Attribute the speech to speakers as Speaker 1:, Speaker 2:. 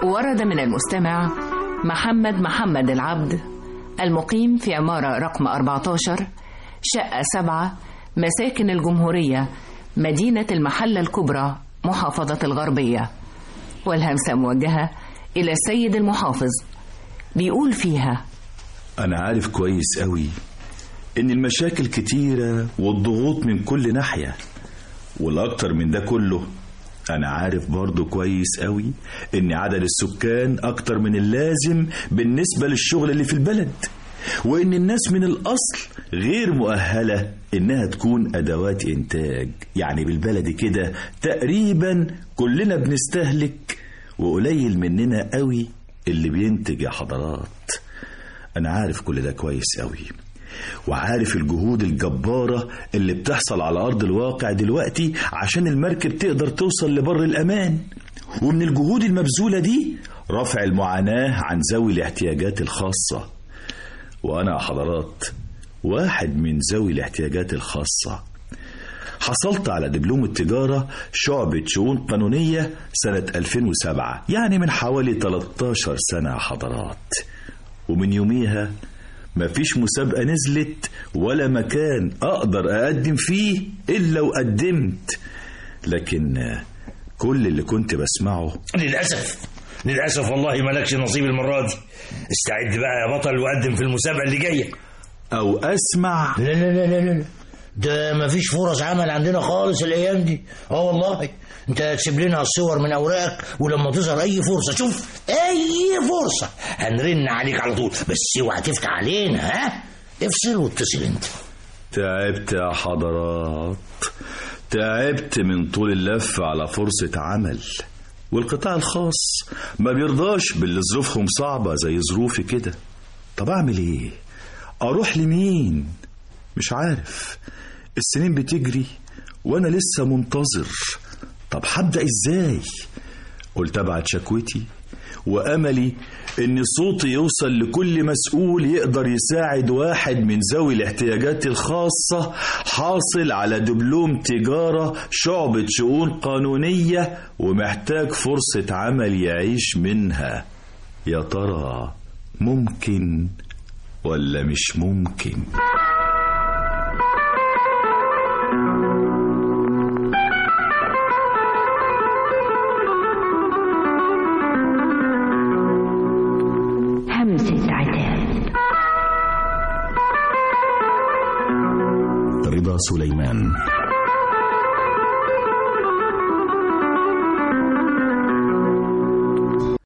Speaker 1: ورد من المستمع محمد محمد العبد المقيم في عمارة رقم 14 شقة سبعة مساكن الجمهورية مدينة المحلة الكبرى محافظة الغربية والهمسة موجهة إلى السيد المحافظ بيقول فيها
Speaker 2: أنا عارف كويس قوي إن المشاكل كتيرة والضغوط من كل ناحية والأكتر من ده كله أنا عارف برضو كويس قوي إن عدد السكان أكتر من اللازم بالنسبة للشغل اللي في البلد وإن الناس من الأصل غير مؤهلة إنها تكون أدوات إنتاج يعني بالبلد كده تقريبا كلنا بنستهلك وقليل مننا قوي اللي بينتج يا حضرات أنا عارف كل ده كويس قوي وعارف الجهود الجبارة اللي بتحصل على أرض الواقع دلوقتي عشان المركب تقدر توصل لبر الأمان ومن الجهود المبذولة دي رفع المعاناة عن ذوي الاحتياجات الخاصة وأنا يا حضرات واحد من ذوي الاحتياجات الخاصة حصلت على دبلوم التجارة شعبة شؤون قانونية سنة 2007 يعني من حوالي 13 سنة يا حضرات ومن يوميها مفيش مسابقة نزلت ولا مكان أقدر أقدم فيه إلا وقدمت لكن كل اللي كنت بسمعه
Speaker 3: للأسف للأسف والله مالكش نصيب المرة دي استعد بقى يا بطل وقدم في المسابقة اللي جاية
Speaker 2: أو أسمع
Speaker 3: لا لا لا لا لا ده مفيش فرص عمل عندنا خالص الأيام دي اه والله انت تسيب لنا الصور من اوراقك ولما تظهر اي فرصه شوف اي فرصه هنرن عليك على طول بس اوعى تفتح علينا ها افصل واتصل انت
Speaker 2: تعبت يا حضرات تعبت من طول اللف على فرصة عمل والقطاع الخاص ما بيرضاش باللي ظروفهم صعبة زي ظروفي كده طب أعمل إيه؟ أروح لمين؟ مش عارف السنين بتجري وأنا لسه منتظر طب هبدأ إزاي؟ قلت أبعت شكوتي وأملي إن صوتي يوصل لكل مسؤول يقدر يساعد واحد من ذوي الاحتياجات الخاصة حاصل على دبلوم تجارة شعبة شؤون قانونية ومحتاج فرصة عمل يعيش منها يا ترى ممكن ولا مش ممكن؟
Speaker 4: همسة عتاب
Speaker 2: رضا سليمان